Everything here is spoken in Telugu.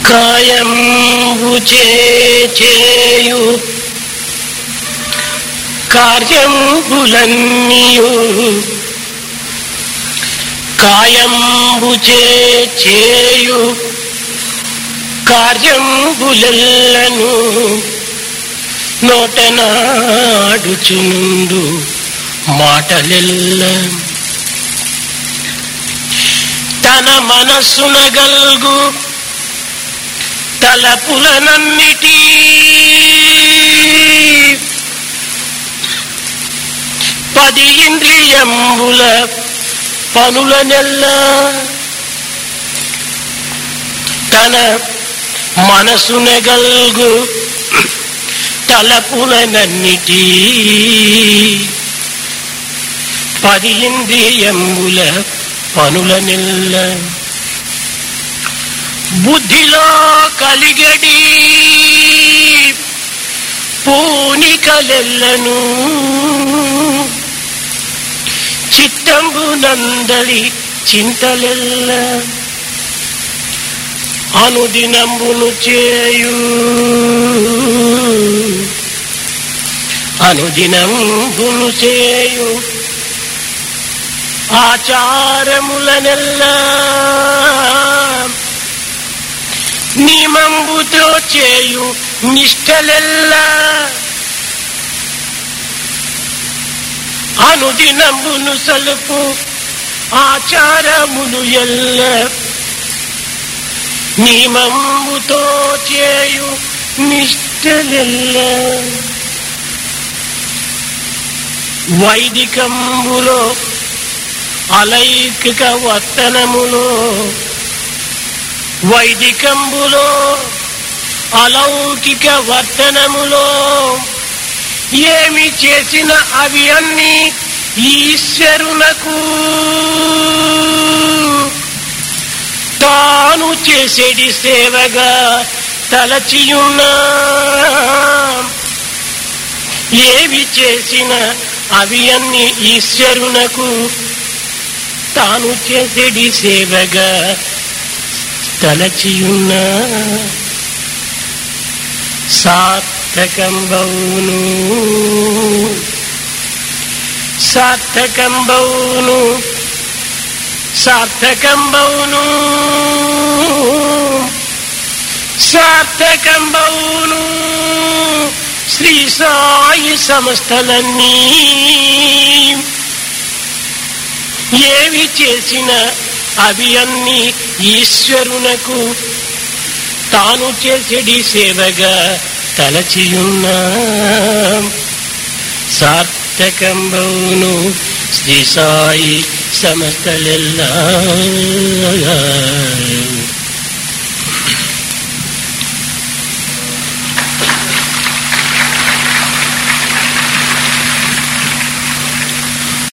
కాయంబు చేయు కార్యంబులన్నీయు కాయంబు చేయు కార్యంబులెల్లను నోటనాడుచునుండు మాటలెల్ల తన మనస్సున గల్గు తలపులనన్నిటి పది ఇంద్రియంబుల పనులనెల్ల తన మనసున గల్గు తలపులనన్నిటి పది ఇంద్రియంబుల పనులనెల్ల బుద్ధిలో కలిగడి పూనికలెల్లను చిత్తంబు నందలి చింతలెల్ల అనుదినంబును చేయు అనుదినంబును చేయు ఆచారములనెల్లా నియమంబుతో చేయు నిష్టలెల్లా అనుదినమును సలుపు ఆచారములు ఎల్ల నియమంబుతో చేయు నిష్టలెల్ల వైదికంబులో అలైకిక వర్తనములో వైదికంబులో అలౌకిక వర్తనములో ఏమి చేసిన అవి అన్ని ఈశ్వరునకు తాను చేసేడి సేవగా తలచియున్నా ఏవి చేసిన అవి అన్ని ఈశ్వరునకు తాను చేసేడి సేవగా తలచియున్న సార్థకంబౌను సార్థకంబౌను సార్థకంబౌను సార్థకంబౌను శ్రీ సాయి సంస్థలన్నీ ఏవి చేసిన అవి అన్ని ఈశ్వరునకు తాను చేసేడి సేవగా తలచియున్నా సార్థకంబౌను శ్రీ సాయి సమస్తలెల్లా